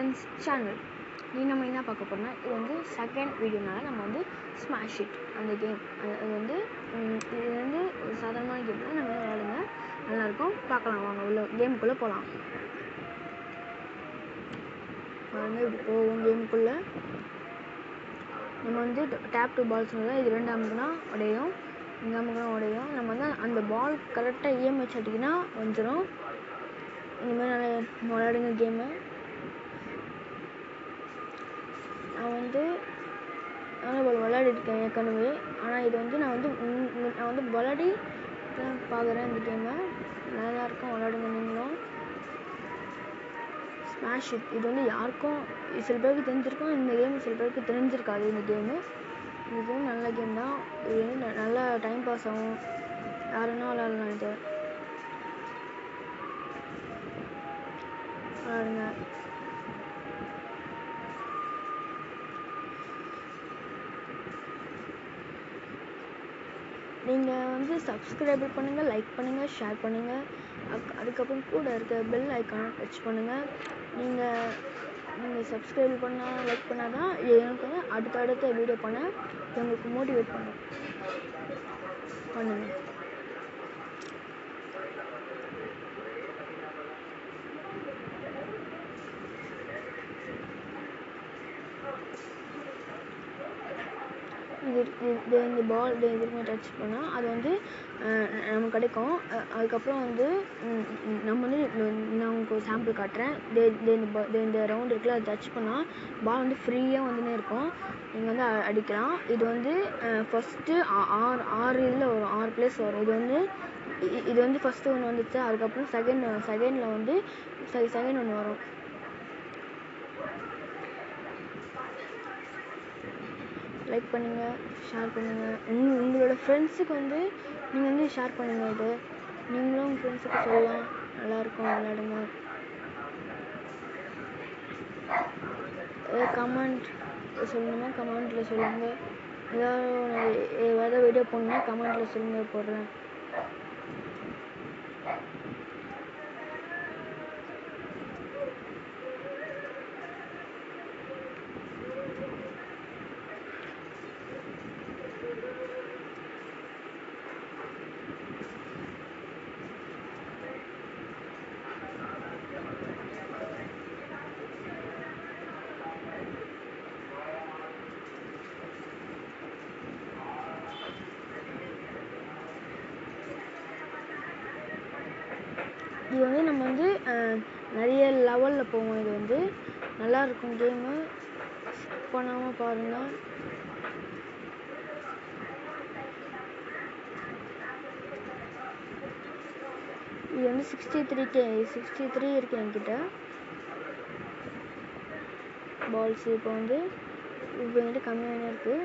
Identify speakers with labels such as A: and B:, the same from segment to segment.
A: Friends channel நீ நம்ம என்ன பார்க்க போறோம்னா இது வந்து செகண்ட் வீடியோனால நம்ம வந்து ஸ்மாஷ் இட் அந்த கேம் அது வந்து ம், இது வந்து ஒரு சாதாரணமான கேம் தான் நம்ம விளையாடுங்க நல்லாயிருக்கும் பார்க்கலாம் வாங்க உள்ள கேமுக்குள்ளே போகலாம் பாருங்க இப்படி போவோம் கேமுக்குள்ளே நம்ம வந்து டேப் டு பால்ஸ் தான் இது ரெண்டு அமுக்குனா உடையும் இங்கே அமுக்குனா உடையும் நம்ம வந்து அந்த பால் கரெக்டாக ஏம் வச்சு அடிக்கினா வந்துடும் இந்த மாதிரி நல்லா விளையாடுங்க கேமு நான் வந்து நானும் பால் விளையாடிருக்கேன் ஏற்கனவே ஆனால் இது வந்து நான் வந்து உம் உம் நான் வந்து விளையாடி தான் பார்க்குறேன் இந்த கேமை நல்லா இருக்கும் விளையாடுங்க நீங்களும் ஸ்மாஷ் இட் இது வந்து யாருக்கும் சில பேருக்கு தெரிஞ்சிருக்கும் இந்த கேம் சில பேருக்கு தெரிஞ்சிருக்காது இந்த கேமு இந்த கேம் நல்ல கேம் தான் இது வந்து ந- நல்லா டைம் பாஸ் ஆகும் யாருன்னா விளையாடலாம் இது விளையாடுங்க நீங்கள் வந்து சப்ஸ்கிரைப் பண்ணுங்கள் லைக் பண்ணுங்கள் ஷேர் பண்ணுங்கள் அக் அதுக்கப்புறம் கூட இருக்க பெல் ஐக்கானை டச் பண்ணுங்கள் நீங்கள் நீங்கள் சப்ஸ்கிரைப் பண்ணால் லைக் பண்ணால் தான் எனக்கு வந்து அடுத்த அடுத்த வீடியோ பண்ண உங்களுக்கு மோட்டிவேட் பண்ணும் பண்ணுங்கள் இது இது- இது இந்த பால் இது இதுக்குமே டச் பண்ணால் அது வந்து அஹ், நமக்கு கிடைக்கும் அஹ், அதுக்கப்புறம் வந்து ம், ம், நம்ம வந்து ம், நான் உங்களுக்கு ஒரு சாம்பிள் காட்டுறேன் இது இது இந்த ball- இது இந்த ரவுண்ட் இருக்குல்ல அது டச் பண்ணால் பால் வந்து ஃப்ரீயாக வந்துனே இருக்கும் நீங்கள் வந்து அ- அடிக்கலாம் இது வந்து ஃபஸ்ட்டு ஆறு ஆறு இதில் வரும் ஆறு பிளேஸ் வரும் இது வந்து இ- இது வந்து ஃபஸ்ட்டு ஒன்று வந்துச்சு அதுக்கப்புறம் செகண்ட் செகண்டில் வந்து செகண்ட் ஒன்று வரும் லைக் பண்ணுங்கள் ஷேர் பண்ணுங்கள் உங்க உங்களோட ஃப்ரெண்ட்ஸுக்கு வந்து நீங்கள் வந்து ஷேர் பண்ணுங்கள் இது நீங்களும் உங்கள் ஃப்ரெண்ட்ஸுக்கு சொல்லலாம் நல்லாயிருக்கும் விளையாடுங்க கமெண்ட் சொல்லணுமா கமெண்ட்டில் சொல்லுங்கள் ஏதாவது ஒன்று ஏதாவது வீடியோ போடணுன்னா கமெண்ட்டில் சொல்லுங்கள் போடுறேன் இது வந்து நம்ம வந்து அஹ், நிறைய லெவலில் போவோம் இது வந்து நல்லா இருக்கும் கேமு ஸ்கிப் பண்ணாமல் பாருங்கள் இது வந்து sixty three K sixty three இருக்கு என்கிட்ட பால்ஸ் இப்போ வந்து இப்போ என்கிட்ட கம்மியான இருக்குது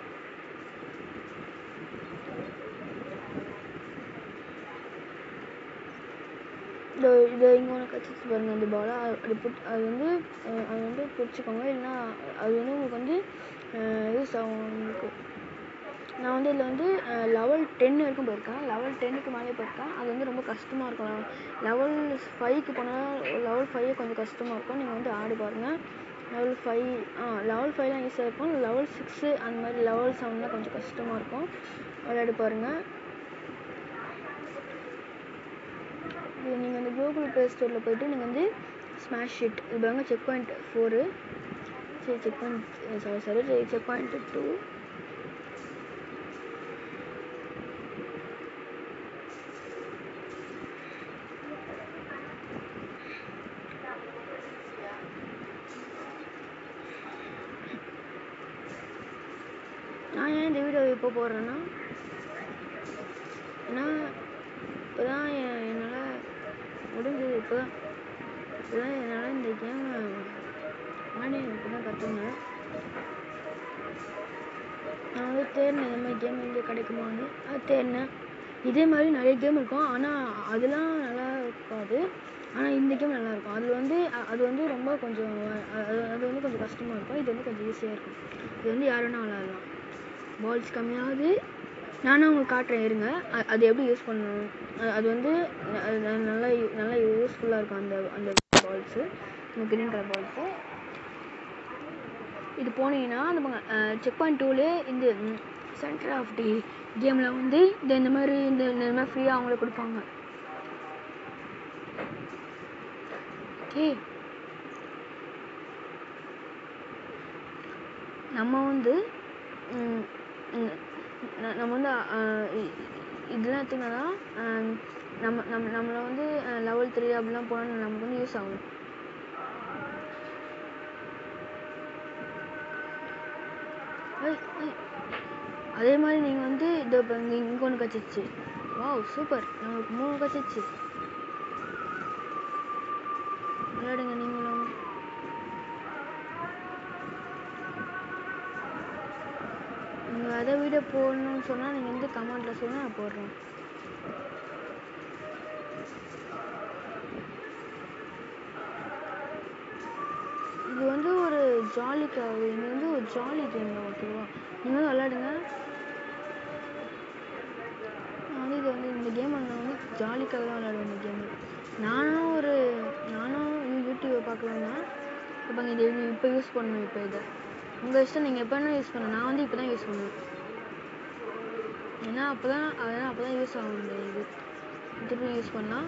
A: இந்த இது இங்கே ஒன்று கச்சிச்சு பாருங்க அந்த பாலை அது புட் அது வந்து அஹ், அது வந்து பிடிச்சிக்கோங்க இல்லைன்னா அது வந்து உங்களுக்கு வந்து யூஸ் ஆகும் உங்களுக்கு நான் வந்து இதில் வந்து லெவல் டென் வரைக்கும் போயிருக்கேன் லெவல் டென்னுக்கு மேலே போயிருக்கேன் அது வந்து ரொம்ப கஷ்டமாக இருக்கும் லெவல் ஃபைவ்க்கு போனால் லெவல் ஃபைவ் கொஞ்சம் கஷ்டமாக இருக்கும் நீங்கள் வந்து ஆடி பாருங்கள் லெவல் ஃபைவ் ஆ லெவல் ஃபைவ்லாம் ஈஸியாக இருக்கும் லெவல் சிக்ஸு அந்த மாதிரி லெவல் செவன்லாம் கொஞ்சம் கஷ்டமாக இருக்கும் விளையாடி பாருங்கள் இது நீங்கள் வந்து கூகுள் ப்ளே ஸ்டோரில் போயிட்டு நீங்கள் வந்து ஸ்மாஷ் இட் இது பாருங்க செக் பாயிண்ட் ஃபோரு சரி check point sorry sorry check point two நான் ஏன் இந்த வீடியோ இப்போ போடுறேன்னா ஏன்னா இப்போ தான் என்னால் முடிஞ்சது இப்போ தான் இப்போ தான் என்னால் இந்த கேமை ஆடி இப்போ தான் கற்றுனேன் நான் வந்து தேடினேன் இந்த மாதிரி கேம் எங்கே கிடைக்குமான்னு அது தேடினேன் இதே மாதிரி நிறைய கேம் இருக்கும் ஆனால் அதெல்லாம் நல்லா இருக்காது ஆனால் இந்த கேம் நல்லா இருக்கும் அதில் வந்து அ- அது வந்து ரொம்ப கொஞ்சம் அ- அது அது வந்து கொஞ்சம் கஷ்டமாக இருக்கும் இது வந்து கொஞ்சம் ஈஸியாக இருக்கும் இது வந்து யார் வேணால் விளாட்லாம் பால்ஸ் கம்மியாகுது நானும் உங்களுக்கு காட்டுறேன் இருங்க அ- அது எப்படி யூஸ் பண்ணணும் அ- அது வந்து ந- ந- நல்லா யூ- நல்லா யூஸ்ஃபுல்லாக இருக்கும் அந்த அந்த பால்ஸு இந்த க்ரீன் கலர் பால்ஸு இது போனீங்கன்னா அந்த செக் பாயிண்ட் டூலே இந்த சென்டர் ஆஃப் தி கேமில் வந்து இந்த இந்த மாதிரி இந்த இந்த மாதிரி ஃப்ரீயாக அவங்களே கொடுப்பாங்க ஓகே நம்ம வந்து ம், ம், ந- நம்ம வந்து அஹ், இ- இதெல்லாம் எடுத்துக்கிட்டோம்னா அஹ், நம்ம நம்ம நம்மளை வந்து லெவல் த்ரீ அப்படிலாம் போனால் நமக்கு வந்து யூஸ் ஆகும் ஐ, ஐ. அதே மாதிரி நீங்கள் வந்து இதோ இப்போ இங்கே இங்கே ஒன்று கிடச்சிச்சு வாவ் சூப்பர் நம்மளுக்கு மூணு கிடச்சிச்சு விளையாடுங்க நீங்களும் நீங்கள் அதை வீடியோ போடணும்னு சொன்னால் நீங்கள் வந்து கமெண்ட்டில் சொல்லுங்கள் நான் போடுறேன் இது வந்து ஒரு ஜாலிக்காக இது வந்து ஒரு ஜாலி கேம் தான் ஓகேவா நீங்கள் வந்து விளையாடுங்க நான் வந்து இது வந்து இந்த கேம் நான் வந்து ஜாலிக்காக தான் விளையாடுவேன் இந்த கேமு நானும் ஒரு நானும் யூ- யூடியூப்பை பார்க்கலன்னா இப்போ இது இப்போ யூஸ் பண்ணணும் இப்போ இதை உங்கள் இஷ்டம் நீங்கள் எப்போ வேணால் யூஸ் பண்ணலாம் நான் வந்து இப்போ தான் யூஸ் பண்ணுவேன் ஏன்னா அப்போ தான் அதனால் அப்போ தான் யூஸ் ஆகும் இந்த இது திருப்பி யூஸ் பண்ணால்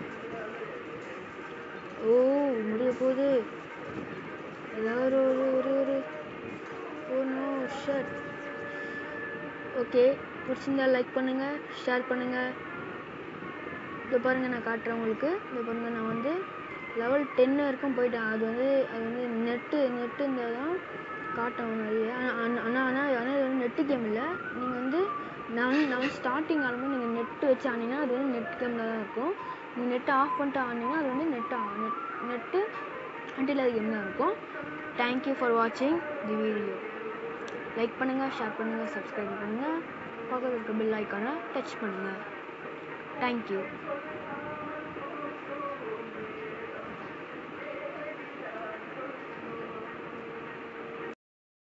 A: ஓ முடிய போகுது ஏதாவது ஒரு ஒரு ஒரு ஓ நோ ஷர்ட் ஓகே பிடிச்சிருந்தா லைக் பண்ணுங்கள் ஷேர் பண்ணுங்கள் இதை பாருங்கள் நான் காட்டுறேன் உங்களுக்கு இதை பாருங்கள் நான் வந்து லெவல் டென் வரைக்கும் போயிட்டேன் அது வந்து அது வந்து நெட்டு நெட்டு இருந்தால் தான் காட்டும் நிறைய ஆனால் ஆனால் ஆனால் ஆனால் இது வந்து நெட்டு கேம் இல்லை நீங்கள் வந்து நான் வந்து நான் வந்து ஸ்டார்டிங் ஆடும்போது நீங்கள் நெட்டு வச்சு ஆனீங்கன்னா அது வந்து நெட் கேமில் தான் இருக்கும் நீங்கள் நெட்டை ஆஃப் பண்ணிட்டு ஆனீங்கன்னா அது வந்து நெட்டு நெட் நெட்டு அன்டில் அது கேம் தான் இருக்கும் தேங்க்யூ ஃபார் வாட்சிங் தி வீடியோ லைக் பண்ணுங்கள் ஷேர் பண்ணுங்கள் சப்ஸ்கிரைப் பண்ணுங்கள் பக்கத்தில் இருக்க பெல் ஐக்கானை டச் பண்ணுங்கள் தேங்க்யூ